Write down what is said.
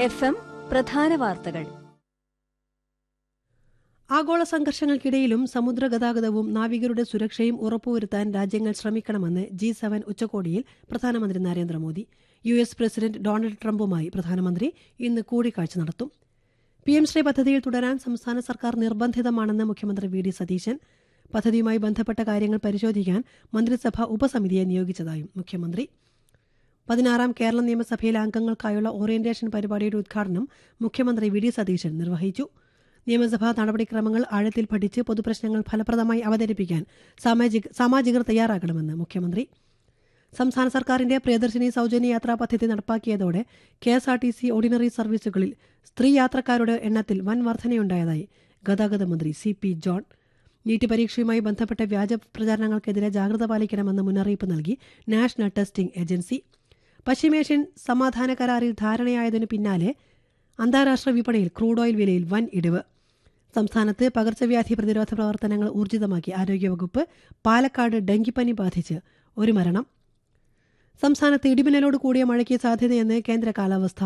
F M പ്രധാന വാർത്തകൾ ആഗോള സംഘർഷങ്ങൾക്കിടയിലും സമുദ്ര ഗതാഗതവും നാവികരുടെ സുരക്ഷയും ഉറപ്പുവരുത്താൻ രാജ്യങ്ങൾ ശ്രമിക്കണമെന്ന് ജി സെവൻ ഉച്ചകോടിയിൽ പ്രധാനമന്ത്രി Narendra Modi U S president Donald ട്രംപുമായി പ്രധാനമന്ത്രി ഇന്ന് കൂടിക്കാഴ്ച നടത്തും പി എം ശ്രീ പദ്ധതിയിൽ തുടരാൻ സംസ്ഥാന സർക്കാർ നിർബന്ധിതമാണെന്ന് മുഖ്യമന്ത്രി വി ഡി സതീശൻ പദ്ധതിയുമായി ബന്ധപ്പെട്ട കാര്യങ്ങൾ പരിശോധിക്കാൻ മന്ത്രിസഭ ഉപസമിതിയെ നിയോഗിച്ചതായും മുഖ്യമന്ത്രി പതിനാറാം കേരള നിയമസഭയിലെ അംഗങ്ങൾക്കായുള്ള ഓറിയന്റേഷൻ പരിപാടിയുടെ ഉദ്ഘാടനം മുഖ്യമന്ത്രി വി ഡി സതീശൻ നിർവഹിച്ചു നിയമസഭാ നടപടിക്രമങ്ങൾ ആഴത്തിൽ പഠിച്ച് പൊതുപ്രശ്നങ്ങൾ ഫലപ്രദമായി അവതരിപ്പിക്കാൻ സാമാജിക സാമാജികർ തയ്യാറാകണമെന്ന് മുഖ്യമന്ത്രി സംസ്ഥാന സർക്കാരിന്റെ പ്രിയദർശിനി സൗജന്യ യാത്രാ പദ്ധതി നടപ്പാക്കിയതോടെ K S R T C ordinary സർവീസുകളിൽ സ്ത്രീ യാത്രക്കാരുടെ എണ്ണത്തിൽ വൻ വർധനയുണ്ടായതായി ഗതാഗത മന്ത്രി സി പി ജോൺ നീറ്റ് പരീക്ഷയുമായി ബന്ധപ്പെട്ട വ്യാജ പ്രചാരണങ്ങൾക്കെതിരെ ജാഗ്രത പാലിക്കണമെന്ന് മുന്നറിയിപ്പ് നൽകി നാഷണൽ ടെസ്റ്റിംഗ് ഏജൻസി പശ്ചിമേഷ്യൻ സമാധാന കരാറിൽ ധാരണയായതിനു പിന്നാലെ അന്താരാഷ്ട്ര വിപണിയിൽ ക്രൂഡ് ഓയിൽ വിലയിൽ വൻ ഇടിവ് സംസ്ഥാനത്ത് പകർച്ചവ്യാധി പ്രതിരോധ പ്രവർത്തനങ്ങൾ ഊർജിതമാക്കി ആരോഗ്യവകുപ്പ് പാലക്കാട് ഡെങ്കിപ്പനി ബാധിച്ച് ഒരു മരണം സംസ്ഥാനത്ത് ഇടിമിന്നലോട് കൂടിയ മഴയ്ക്ക് സാധ്യതയെന്ന് കേന്ദ്ര കാലാവസ്ഥാ